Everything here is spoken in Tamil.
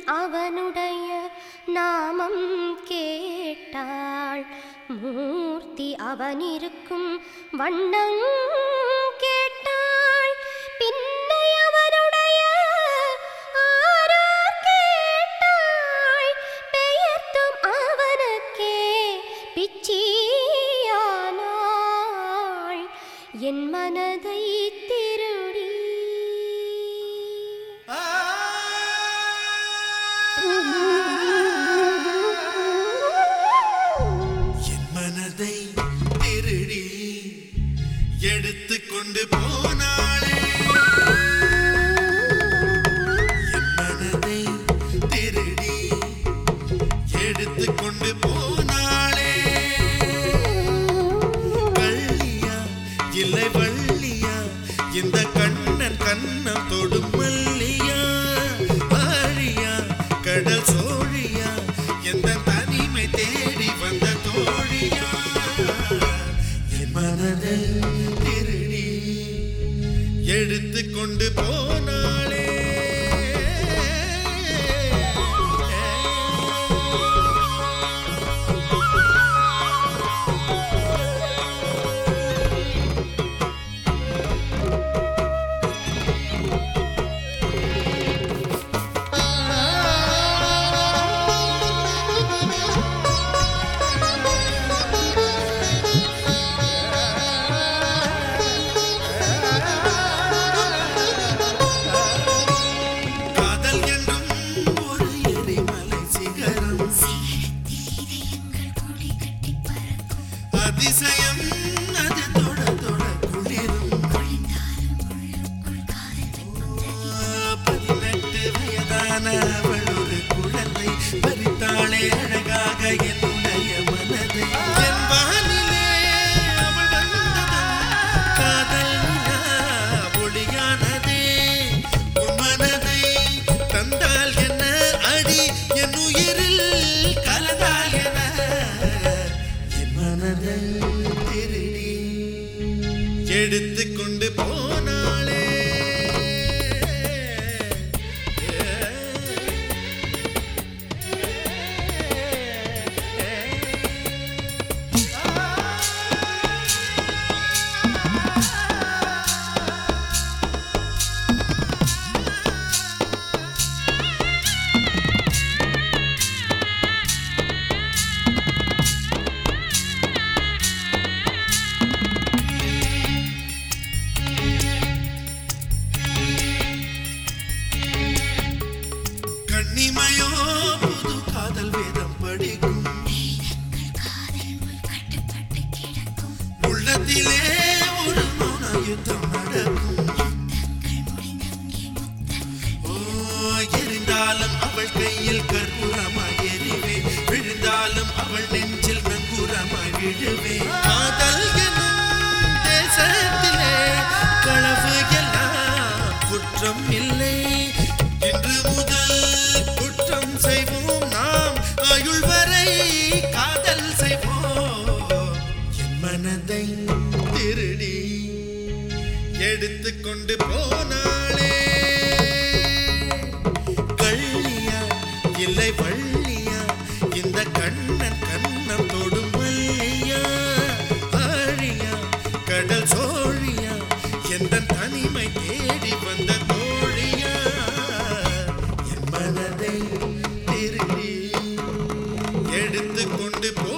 அவனுடைய நாமம் கேட்டாள் மூர்த்தி அவனிருக்கும் வண்ணம் கேட்டாள் பின்னை அவனுடைய ஆரார் கேட்டாள் பெயர்த்தும் அவனுக்கே பிச்சியானாள் என் மனதை திருடி என் மனதை திருடி எடுத்து கொண்டு போனாளே என் மனதை திருடி எடுத்து கொண்டு போனாளே கள்ளியா இல்லை வள்ளியா இந்த கண்ணன் கண்ணம் தொடும் மல்லியா ஆழியா கடல் சோழியா எந்த தனிமை தேடி வந்த தோழியா என் மனதை திருடி எடுத்து கொண்டு போனாளே காதல் என்றும் ஒரு எரிமலை சிகரம் அதிசயம் அது தொட தொட குளிரும் பதினெட்டு வயதான அவள் ஒரு குழந்தை பறித்தாளே அழகாக என்னுடைய மனதை என் வானிலே அவள் வந்ததும் காதல் நிலா ஒளியானதே உன் மனதை தந்தால் என்ன அடி என் உயிரில் கலந்தால் என என் மனதை திருடி எடுத்து கொண்டு போனாளே கண்ணிமையோ புது காதல் வேதம் படிக்கும் உள்ளத்திலே ஒரு மௌன யுத்தம் நடக்கும் ஓ எரிந்தாலும் அவள் கையில் கற்பூரமாய் எரிவே விழுந்தாலும் அவள் நெஞ்சில் நங்கூரமாய் விழுவே காதல் எனும் தேசத்திலே களவு எல்லாம் குற்றம் இல்லை இன்று முதல் குற்றம் செய்வோம் நாம் ஆயுள் வரை காதல் செய்வோம் என் மனதை திருடி எடுத்து கொண்டு போனாளே கள்ளியா இல்லை வள்ளியா இந்த கண்ணன் கண்ணம் தொடும் மல்லியா ஆழியா கடல் சோழியா எந்த தனிமை தேடி வந்த தோழியா என் மனதை திருடி எடுத்து கொண்டு போ